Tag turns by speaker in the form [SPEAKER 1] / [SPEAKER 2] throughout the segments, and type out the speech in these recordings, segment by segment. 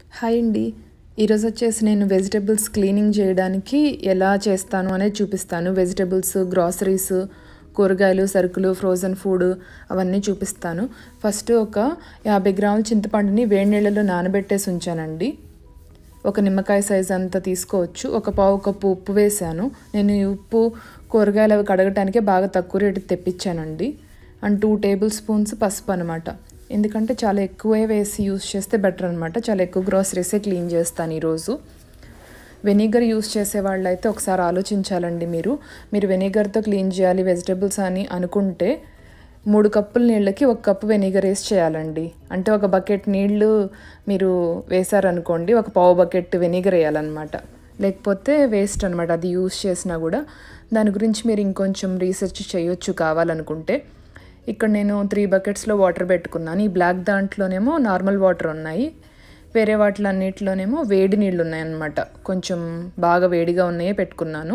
[SPEAKER 1] hi అండి ఈరోజు వచ్చేసి నేను వెజిటబుల్స్ క్లీనింగ్ చేయడానికి ఎలా చేస్తాను అనేది చూపిస్తాను వెజిటబుల్స్ గ్రాసరీస్ కూరగాయలు సరుకులు ఫ్రోజన్ ఫుడ్ అవన్నీ చూపిస్తాను ఫస్ట్ ఒక యాభై గ్రాముల చింతపండుని వేడి నీళ్ళలో నానబెట్టేసి ఉంచానండి ఒక నిమ్మకాయ సైజ్ అంతా తీసుకోవచ్చు ఒక పావు కప్పు ఉప్పు వేసాను నేను ఈ ఉప్పు కూరగాయలు అవి కడగటానికే బాగా తక్కువ రేటు తెప్పించానండి అండ్ టూ టేబుల్ స్పూన్స్ పసుపు అనమాట ఎందుకంటే చాలా ఎక్కువే వేసి యూస్ చేస్తే బెటర్ అనమాట చాలా ఎక్కువ గ్రాసరీసే క్లీన్ చేస్తాను ఈరోజు వెనిగర్ యూస్ చేసే వాళ్ళైతే ఒకసారి ఆలోచించాలండి మీరు మీరు వెనిగర్తో క్లీన్ చేయాలి వెజిటేబుల్స్ అని అనుకుంటే మూడు కప్పుల నీళ్ళకి ఒక కప్పు వెనిగర్ వేసి చేయాలండి అంటే ఒక బకెట్ నీళ్లు మీరు వేశారనుకోండి ఒక పావు బకెట్ వెనిగర్ వేయాలన్నమాట లేకపోతే వేస్ట్ అనమాట అది యూస్ చేసినా కూడా దాని గురించి మీరు ఇంకొంచెం రీసెర్చ్ చేయొచ్చు కావాలనుకుంటే ఇక్కడ నేను త్రీ బకెట్స్లో వాటర్ పెట్టుకున్నాను ఈ బ్లాక్ దాంట్లోనేమో నార్మల్ వాటర్ ఉన్నాయి వేరే వాటిలన్నిటిలోనేమో వేడి నీళ్ళు ఉన్నాయన్నమాట కొంచెం బాగా వేడిగా ఉన్నాయే పెట్టుకున్నాను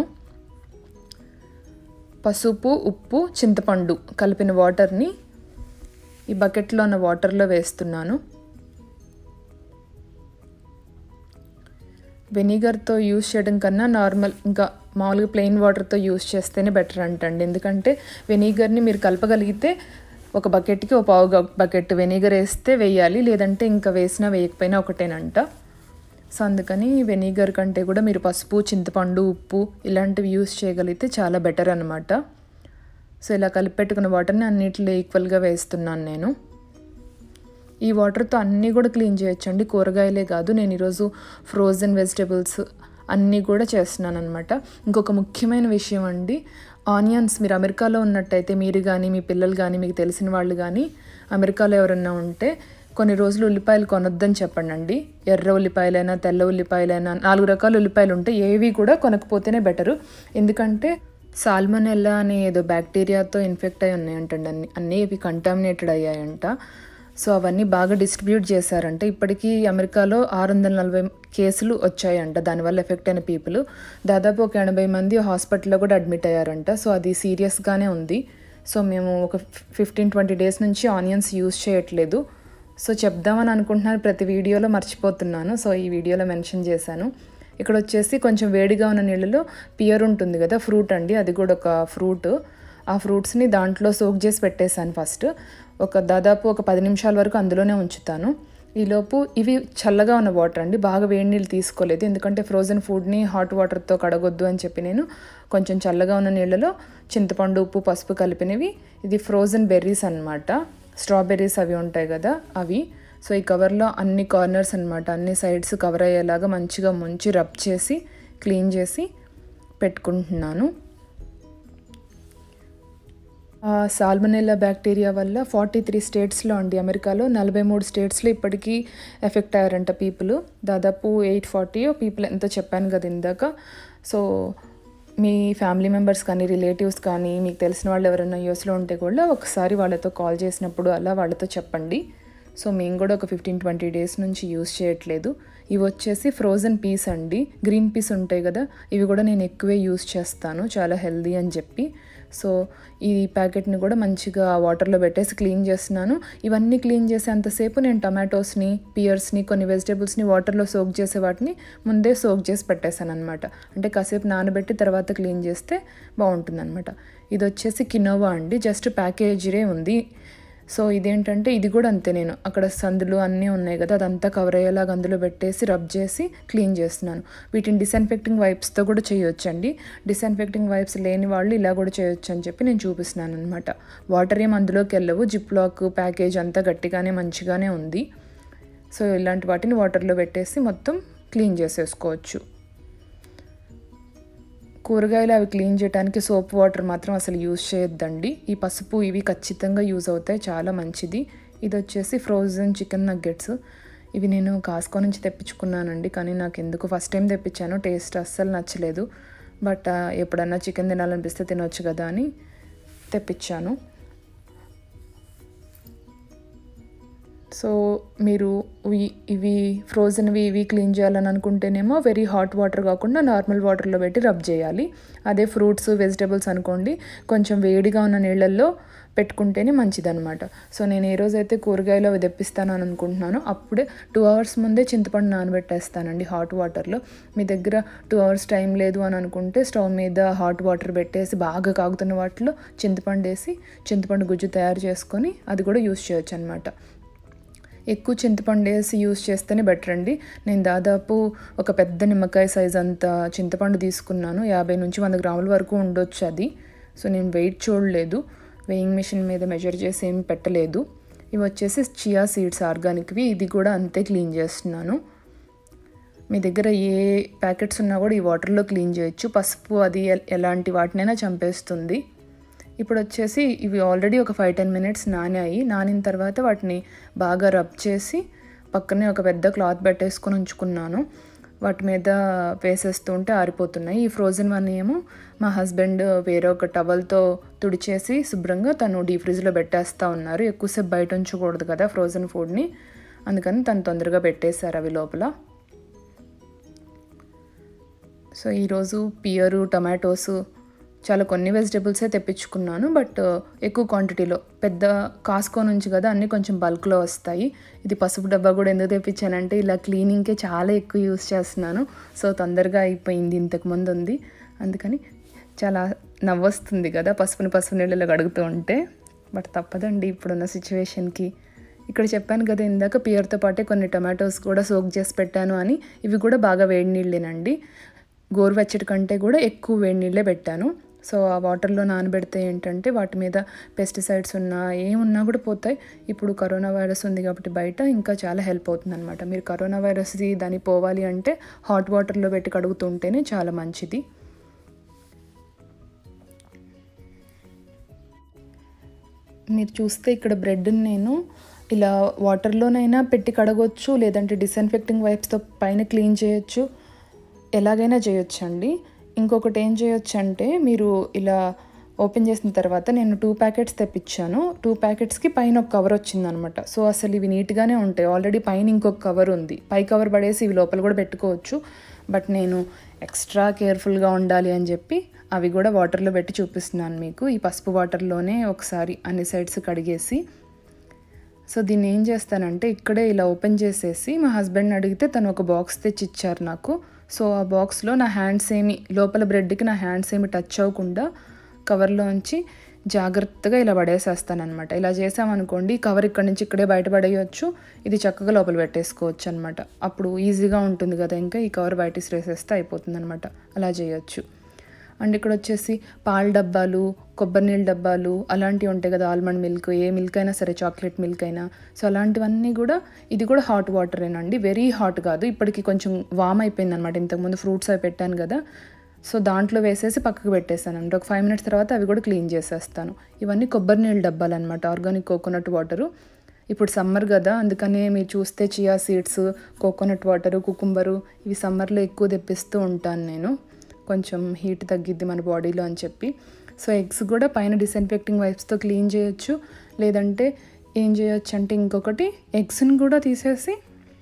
[SPEAKER 1] పసుపు ఉప్పు చింతపండు కలిపిన వాటర్ని ఈ బకెట్లో ఉన్న వాటర్లో వేస్తున్నాను వెనిగర్తో యూస్ చేయడం కన్నా నార్మల్ ఇంకా మామూలుగా ప్లెయిన్ వాటర్తో యూస్ చేస్తేనే బెటర్ అంటండి ఎందుకంటే వెనిగర్ని మీరు కలపగలిగితే ఒక బకెట్కి ఒక పావు బకెట్ వెనిగర్ వేస్తే వేయాలి లేదంటే ఇంకా వేసినా వేయకపోయినా ఒకటేనంట సో అందుకని వెనిగర్ కంటే కూడా మీరు పసుపు చింతపండు ఉప్పు ఇలాంటివి యూస్ చేయగలిగితే చాలా బెటర్ అనమాట సో ఇలా కలిపి పెట్టుకున్న వాటర్ని అన్నిటిలో ఈక్వల్గా వేస్తున్నాను నేను ఈ వాటర్తో అన్నీ కూడా క్లీన్ చేయొచ్చండి కూరగాయలే కాదు నేను ఈరోజు ఫ్రోజన్ వెజిటేబుల్స్ అన్నీ కూడా చేస్తున్నాను అనమాట ఇంకొక ముఖ్యమైన విషయం అండి ఆనియన్స్ మీరు అమెరికాలో ఉన్నట్టయితే మీరు కానీ మీ పిల్లలు కానీ మీకు తెలిసిన వాళ్ళు కానీ అమెరికాలో ఎవరన్నా ఉంటే కొన్ని రోజులు ఉల్లిపాయలు కొనొద్దని చెప్పండి అండి ఎర్ర ఉల్లిపాయలైనా తెల్ల ఉల్లిపాయలైనా నాలుగు రకాల ఉల్లిపాయలు ఉంటాయి ఏవి కూడా కొనకపోతేనే బెటరు ఎందుకంటే సాల్మనెల్లా అనే ఏదో బ్యాక్టీరియాతో ఇన్ఫెక్ట్ అయి ఉన్నాయంటండి అన్ని అన్నీ ఇవి కంటామినేటెడ్ అయ్యాయంట సో అవన్నీ బాగా డిస్ట్రిబ్యూట్ చేశారంట ఇప్పటికీ అమెరికాలో ఆరు వందల నలభై కేసులు వచ్చాయంట దానివల్ల ఎఫెక్ట్ అయిన పీపుల్ దాదాపు ఒక ఎనభై మంది హాస్పిటల్లో కూడా అడ్మిట్ అయ్యారంట సో అది సీరియస్గానే ఉంది సో మేము ఒక ఫిఫ్టీన్ ట్వంటీ డేస్ నుంచి ఆనియన్స్ యూస్ చేయట్లేదు సో చెప్దామని అనుకుంటున్నాను ప్రతి వీడియోలో మర్చిపోతున్నాను సో ఈ వీడియోలో మెన్షన్ చేశాను ఇక్కడ వచ్చేసి కొంచెం వేడిగా ఉన్న నీళ్ళలో పియర్ ఉంటుంది కదా ఫ్రూట్ అండి అది కూడా ఒక ఫ్రూట్ ఆ ఫ్రూట్స్ని దాంట్లో సోక్ చేసి పెట్టేశాను ఫస్ట్ ఒక దాదాపు ఒక పది నిమిషాల వరకు అందులోనే ఉంచుతాను ఈలోపు ఇవి చల్లగా ఉన్న వాటర్ అండి బాగా వేడి నీళ్ళు తీసుకోలేదు ఎందుకంటే ఫ్రోజన్ ఫుడ్ని హాట్ వాటర్తో కడగొద్దు అని చెప్పి నేను కొంచెం చల్లగా ఉన్న నీళ్ళలో చింతపండు ఉప్పు పసుపు కలిపినవి ఇది ఫ్రోజన్ బెర్రీస్ అనమాట స్ట్రాబెర్రీస్ అవి ఉంటాయి కదా అవి సో ఈ కవర్లో అన్ని కార్నర్స్ అనమాట అన్ని సైడ్స్ కవర్ అయ్యేలాగా మంచిగా ముంచి రబ్ చేసి క్లీన్ చేసి పెట్టుకుంటున్నాను సాల్మనెల్లా బ్యాక్టీరియా వల్ల ఫార్టీ త్రీ స్టేట్స్లో అండి అమెరికాలో నలభై మూడు స్టేట్స్లో ఇప్పటికీ ఎఫెక్ట్ అయ్యారంట పీపుల్ దాదాపు ఎయిట్ ఫార్టీ పీపుల్ ఎంతో చెప్పాను కదా ఇందాక సో మీ ఫ్యామిలీ మెంబర్స్ కానీ రిలేటివ్స్ కానీ మీకు తెలిసిన వాళ్ళు ఎవరైనా యూఎస్లో ఉంటే కూడా ఒకసారి వాళ్ళతో కాల్ చేసినప్పుడు అలా వాళ్ళతో చెప్పండి సో మేము కూడా ఒక ఫిఫ్టీన్ ట్వంటీ డేస్ నుంచి యూస్ చేయట్లేదు ఇవి వచ్చేసి ఫ్రోజన్ పీస్ అండి గ్రీన్ పీస్ ఉంటాయి కదా ఇవి కూడా నేను ఎక్కువే యూస్ చేస్తాను చాలా హెల్దీ అని చెప్పి సో ఈ ప్యాకెట్ని కూడా మంచిగా వాటర్లో పెట్టేసి క్లీన్ చేస్తున్నాను ఇవన్నీ క్లీన్ చేసేంతసేపు నేను టమాటోస్ని పియర్స్ని కొన్ని వెజిటేబుల్స్ని వాటర్లో సోక్ చేసే వాటిని ముందే సోక్ చేసి పెట్టేశాను అనమాట అంటే కాసేపు నానబెట్టి తర్వాత క్లీన్ చేస్తే బాగుంటుందన్నమాట ఇది వచ్చేసి కినోవా అండి జస్ట్ ప్యాకేజీరే ఉంది సో ఇదేంటంటే ఇది కూడా అంతే నేను అక్కడ సందులు అన్నీ ఉన్నాయి కదా అదంతా కవర్ అయ్యేలాగా అందులో పెట్టేసి రబ్ చేసి క్లీన్ చేస్తున్నాను వీటిని డిసన్ఫెక్టింగ్ వైప్స్తో కూడా చేయొచ్చండి డిసన్ఫెక్టింగ్ వైప్స్ లేని వాళ్ళు ఇలా కూడా చేయొచ్చు అని చెప్పి నేను చూపిస్తున్నాను అనమాట వాటర్ ఏం అందులోకి వెళ్ళవు జిప్ లాక్ ప్యాకేజ్ అంతా గట్టిగానే మంచిగానే ఉంది సో ఇలాంటి వాటిని వాటర్లో పెట్టేసి మొత్తం క్లీన్ చేసేసుకోవచ్చు కూరగాయలు అవి క్లీన్ చేయడానికి సోప్ వాటర్ మాత్రం అసలు యూజ్ చేయొద్దండి ఈ పసుపు ఇవి ఖచ్చితంగా యూజ్ అవుతాయి చాలా మంచిది ఇది వచ్చేసి ఫ్రోజన్ చికెన్ నగ్గెట్స్ ఇవి నేను కాస్కో నుంచి తెప్పించుకున్నానండి కానీ నాకు ఎందుకు ఫస్ట్ టైం తెప్పించాను టేస్ట్ అస్సలు నచ్చలేదు బట్ ఎప్పుడన్నా చికెన్ తినాలనిపిస్తే తినొచ్చు కదా అని తెప్పించాను సో మీరు ఇవి ఇవి ఫ్రోజన్వి ఇవి క్లీన్ చేయాలని అనుకుంటేనేమో వెరీ హాట్ వాటర్ కాకుండా నార్మల్ వాటర్లో పెట్టి రబ్ చేయాలి అదే ఫ్రూట్స్ వెజిటబుల్స్ అనుకోండి కొంచెం వేడిగా ఉన్న నీళ్ళల్లో పెట్టుకుంటేనే మంచిదన్నమాట సో నేను ఏ రోజైతే కూరగాయలు అవి తెప్పిస్తాను అని అనుకుంటున్నానో అప్పుడే టూ అవర్స్ ముందే చింతపండు నానబెట్టేస్తానండి హాట్ వాటర్లో మీ దగ్గర టూ అవర్స్ టైం లేదు అని అనుకుంటే స్టవ్ మీద హాట్ వాటర్ పెట్టేసి బాగా కాగుతున్న వాటిలో చింతపండు వేసి చింతపండు గుజ్జు తయారు చేసుకొని అది కూడా యూస్ చేయొచ్చు అనమాట ఎక్కువ చింతపండు వేసి యూస్ చేస్తేనే బెటర్ అండి నేను దాదాపు ఒక పెద్ద నిమ్మకాయ సైజ్ అంత చింతపండు తీసుకున్నాను యాభై నుంచి వంద గ్రాముల వరకు ఉండొచ్చు అది సో నేను వెయిట్ చూడలేదు వెయింగ్ మిషన్ మీద మెజర్ చేసి ఏం పెట్టలేదు ఇవి వచ్చేసి చియా సీడ్స్ ఆర్గానిక్వి ఇది కూడా అంతే క్లీన్ చేస్తున్నాను మీ దగ్గర ఏ ప్యాకెట్స్ ఉన్నా కూడా ఈ వాటర్లో క్లీన్ చేయొచ్చు పసుపు అది ఎ- ఎలాంటి వాటినైనా చంపేస్తుంది ఇప్పుడు వచ్చేసి ఇవి ఆల్రెడీ ఒక ఫైవ్ టెన్ మినిట్స్ నానాయి నానిన తర్వాత వాటిని బాగా రబ్ చేసి పక్కనే ఒక పెద్ద క్లాత్ పెట్టేసుకొని ఉంచుకున్నాను వాటి మీద వేసేస్తూ ఉంటే ఆరిపోతున్నాయి ఈ ఫ్రోజన్ వన్ ఏమో మా హస్బెండ్ వేరే ఒక టవల్తో తుడిచేసి శుభ్రంగా తను డీ ఫ్రిడ్జ్లో పెట్టేస్తూ ఉన్నారు ఎక్కువసేపు బయట ఉంచకూడదు కదా ఫ్రోజన్ ఫుడ్ని అందుకని తను తొందరగా పెట్టేశారు అవి లోపల సో ఈరోజు పియరు టమాటోస్ చాలా కొన్ని వెజిటేబుల్సే తెప్పించుకున్నాను బట్ ఎక్కువ క్వాంటిటీలో పెద్ద కాస్కో నుంచి కదా అన్నీ కొంచెం బల్క్లో వస్తాయి ఇది పసుపు డబ్బా కూడా ఎందుకు తెప్పించానంటే ఇలా క్లీనింగ్కే చాలా ఎక్కువ యూస్ చేస్తున్నాను సో తొందరగా అయిపోయింది ఇంతకు ముందు ఉంది అందుకని చాలా నవ్వొస్తుంది కదా పసుపుని పసుపు నీళ్ళలో కడుగుతూ ఉంటే బట్ తప్పదండి ఇప్పుడున్న సిచ్యువేషన్కి ఇక్కడ చెప్పాను కదా ఇందాక పియర్తో పాటే కొన్ని టమాటోస్ కూడా సోక్ చేసి పెట్టాను అని ఇవి కూడా బాగా వేడి నీళ్ళేనండి గోరువెచ్చటి కంటే కూడా ఎక్కువ వేడి నీళ్ళే పెట్టాను సో ఆ వాటర్లో నానబెడితే ఏంటంటే వాటి మీద పెస్టిసైడ్స్ ఉన్నా ఏమున్నా కూడా పోతాయి ఇప్పుడు కరోనా వైరస్ ఉంది కాబట్టి బయట ఇంకా చాలా హెల్ప్ అవుతుంది అనమాట మీరు కరోనా వైరస్ది దాన్ని పోవాలి అంటే హాట్ వాటర్లో పెట్టి కడుగుతుంటేనే చాలా మంచిది మీరు చూస్తే ఇక్కడ బ్రెడ్ని నేను ఇలా వాటర్లోనైనా పెట్టి కడగొచ్చు లేదంటే డిస్ఇన్ఫెక్టింగ్ వైప్స్తో పైన క్లీన్ చేయొచ్చు ఎలాగైనా చేయొచ్చు అండి ఇంకొకటి ఏం చేయొచ్చు అంటే మీరు ఇలా ఓపెన్ చేసిన తర్వాత నేను టూ ప్యాకెట్స్ తెప్పించాను టూ ప్యాకెట్స్కి పైన ఒక కవర్ వచ్చిందనమాట సో అసలు ఇవి నీట్గానే ఉంటాయి ఆల్రెడీ పైన ఇంకొక కవర్ ఉంది పై కవర్ పడేసి ఇవి లోపల కూడా పెట్టుకోవచ్చు బట్ నేను ఎక్స్ట్రా కేర్ఫుల్గా ఉండాలి అని చెప్పి అవి కూడా వాటర్లో పెట్టి చూపిస్తున్నాను మీకు ఈ పసుపు వాటర్లోనే ఒకసారి అన్ని సైడ్స్ కడిగేసి సో దీన్ని ఏం చేస్తానంటే ఇక్కడే ఇలా ఓపెన్ చేసేసి మా హస్బెండ్ని అడిగితే తను ఒక బాక్స్ తెచ్చి ఇచ్చారు నాకు సో ఆ బాక్స్లో నా హ్యాండ్స్ ఏమి లోపల బ్రెడ్కి నా హ్యాండ్స్ ఏమి టచ్ అవ్వకుండా కవర్లోంచి జాగ్రత్తగా ఇలా పడేసేస్తానమాట ఇలా చేసామనుకోండి కవర్ ఇక్కడ నుంచి ఇక్కడే బయటపడేయచ్చు ఇది చక్కగా లోపల పెట్టేసుకోవచ్చు అనమాట అప్పుడు ఈజీగా ఉంటుంది కదా ఇంకా ఈ కవర్ బయట వేసేస్తే అయిపోతుంది అనమాట అలా చేయొచ్చు అండ్ ఇక్కడ వచ్చేసి పాల డబ్బాలు కొబ్బరి నీళ్ళ డబ్బాలు అలాంటివి ఉంటాయి కదా ఆల్మండ్ మిల్క్ ఏ మిల్క్ అయినా సరే చాక్లెట్ మిల్క్ అయినా సో అలాంటివన్నీ కూడా ఇది కూడా హాట్ వాటరేనండి వెరీ హాట్ కాదు ఇప్పటికి కొంచెం వామ్ అయిపోయింది అనమాట ఇంతకుముందు ఫ్రూట్స్ అవి పెట్టాను కదా సో దాంట్లో వేసేసి పక్కకు పెట్టేస్తాను అనమాట ఒక ఫైవ్ మినిట్స్ తర్వాత అవి కూడా క్లీన్ చేసేస్తాను ఇవన్నీ కొబ్బరి నీళ్ళ డబ్బాలు అనమాట ఆర్గానిక్ కోకోనట్ వాటరు ఇప్పుడు సమ్మర్ కదా అందుకని మీరు చూస్తే chia seeds coconut water cucumber ఇవి సమ్మర్లో ఎక్కువ తెప్పిస్తూ ఉంటాను నేను కొంచెం హీట్ తగ్గిద్ది మన బాడీలో అని చెప్పి సో ఎగ్స్ కూడా పైన డిస్ఇన్ఫెక్టింగ్ వైప్స్తో క్లీన్ చేయొచ్చు లేదంటే ఏం చేయొచ్చు అంటే ఇంకొకటి ఎగ్స్ని కూడా తీసేసి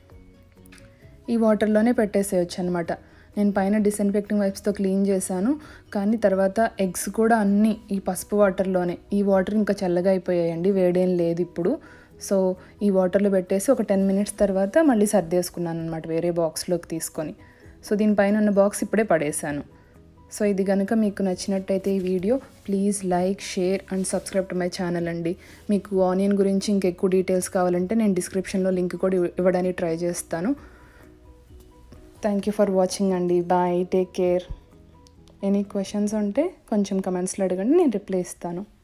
[SPEAKER 1] ఈ వాటర్లోనే పెట్టేసేయచ్చు అనమాట నేను పైన డిస్ఇన్ఫెక్టింగ్ వైప్స్తో క్లీన్ చేశాను కానీ తర్వాత ఎగ్స్ కూడా అన్నీ ఈ పసుపు వాటర్లోనే ఈ వాటర్ ఇంకా చల్లగా అయిపోయాయండి వేడేం లేదు ఇప్పుడు సో ఈ వాటర్లో పెట్టేసి ఒక టెన్ మినిట్స్ తర్వాత మళ్ళీ సర్దేసుకున్నాను అనమాట వేరే బాక్స్లోకి తీసుకొని సో దీనిపైన ఉన్న బాక్స్ ఇప్పుడే పడేశాను సో ఇది కనుక మీకు నచ్చినట్టయితే ఈ video please like share and subscribe to my channel అండి మీకు ఆనియన్ గురించి ఇంకెక్కువ డీటెయిల్స్ కావాలంటే నేను డిస్క్రిప్షన్లో లింక్ కూడా ఇవ్- ఇవ్వడానికి ట్రై చేస్తాను థ్యాంక్ యూ ఫర్ వాచింగ్ అండి bye take care any questions ఉంటే కొంచెం కమెంట్స్లో అడగండి నేను రిప్లై ఇస్తాను